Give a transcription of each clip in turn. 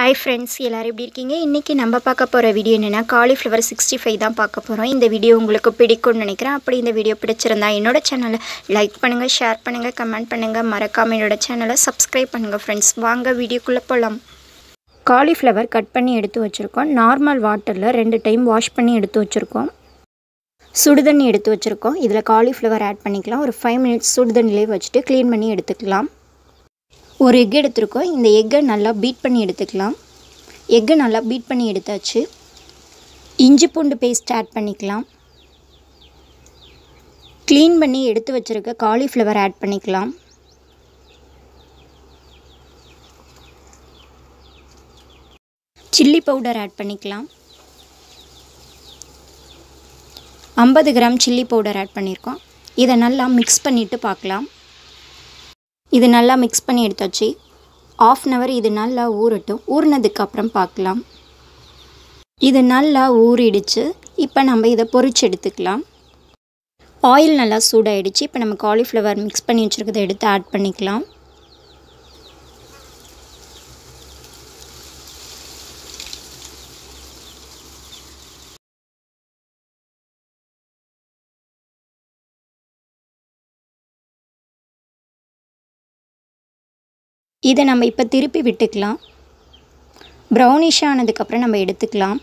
hi friends எல்லோரும் எப்படி இருக்கீங்க இன்றைக்கி நம்ம பார்க்க போகிற வீடியோ என்னென்னா காலிஃப்ளவர் சிக்ஸ்டி ஃபைவ் தான் பார்க்க போகிறோம் இந்த வீடியோ உங்களுக்கு பிடிக்கும்னு நினைக்கிறேன் அப்படி இந்த வீடியோ பிடிச்சிருந்தா என்னோட சேனலை லைக் பண்ணுங்கள் ஷேர் பண்ணுங்கள் கமெண்ட் பண்ணுங்கள் மறக்காமல் என்னோட சேனலை சப்ஸ்கிரைப் பண்ணுங்கள் ஃப்ரெண்ட்ஸ் வாங்க வீடியோக்குள்ளே போகலாம் காலிஃப்ளவர் கட் பண்ணி எடுத்து வச்சுருக்கோம் நார்மல் வாட்டரில் ரெண்டு டைம் வாஷ் பண்ணி எடுத்து வச்சுருக்கோம் சுடுதண்ணி எடுத்து வச்சுருக்கோம் இதில் காலிஃப்ளவர் ஆட் பண்ணிக்கலாம் ஒரு ஃபைவ் மினிட்ஸ் சுடுதண்ணிலே வச்சுட்டு க்ளீன் பண்ணி எடுத்துக்கலாம் ஒரு எக் எடுத்திருக்கோம் இந்த எக்கை நல்லா பீட் பண்ணி எடுத்துக்கலாம் எக்கை நல்லா பீட் பண்ணி எடுத்தாச்சு இஞ்சி பூண்டு பேஸ்ட் ஆட் பண்ணிக்கலாம் க்ளீன் பண்ணி எடுத்து வச்சுருக்க காலிஃப்ளவர் ஆட் பண்ணிக்கலாம் சில்லி பவுடர் ஆட் பண்ணிக்கலாம் ஐம்பது கிராம் சில்லி பவுடர் ஆட் பண்ணியிருக்கோம் இதை நல்லா மிக்ஸ் பண்ணிவிட்டு பார்க்கலாம் இது நல்லா மிக்ஸ் பண்ணி எடுத்தாச்சு ஆஃப் அன் ஹவர் இது நல்லா ஊறட்டும் ஊறினதுக்கு அப்புறம் பார்க்கலாம் இது நல்லா ஊறிடுச்சு இப்போ நம்ம இதை பொரிச்சு எடுத்துக்கலாம் ஆயில் நல்லா சூடாயிடுச்சு இப்போ நம்ம காலிஃப்ளவர் மிக்ஸ் பண்ணி வச்சுருக்கதை எடுத்து ஆட் பண்ணிக்கலாம் இதை நம்ம இப்போ திருப்பி விட்டுக்கலாம் ப்ரௌனிஷ் ஆனதுக்கப்புறம் நம்ம எடுத்துக்கலாம்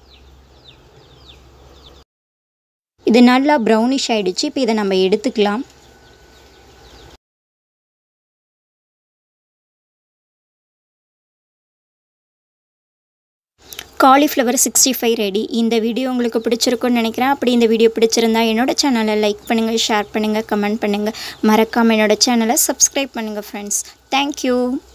இது நல்லா ப்ரௌனிஷ் ஆகிடுச்சு இப்போ இதை நம்ம எடுத்துக்கலாம் காலிஃப்ளவர் சிக்ஸ்டி ஃபைவ் ரெடி இந்த வீடியோ உங்களுக்கு பிடிச்சிருக்குன்னு நினைக்கிறேன் அப்படி இந்த வீடியோ பிடிச்சிருந்தா என்னோட சேனலை லைக் பண்ணுங்கள் ஷேர் பண்ணுங்கள் கமெண்ட் பண்ணுங்கள் மறக்காமல் என்னோட சேனலை சப்ஸ்கிரைப் பண்ணுங்கள் ஃப்ரெண்ட்ஸ் தேங்க்யூ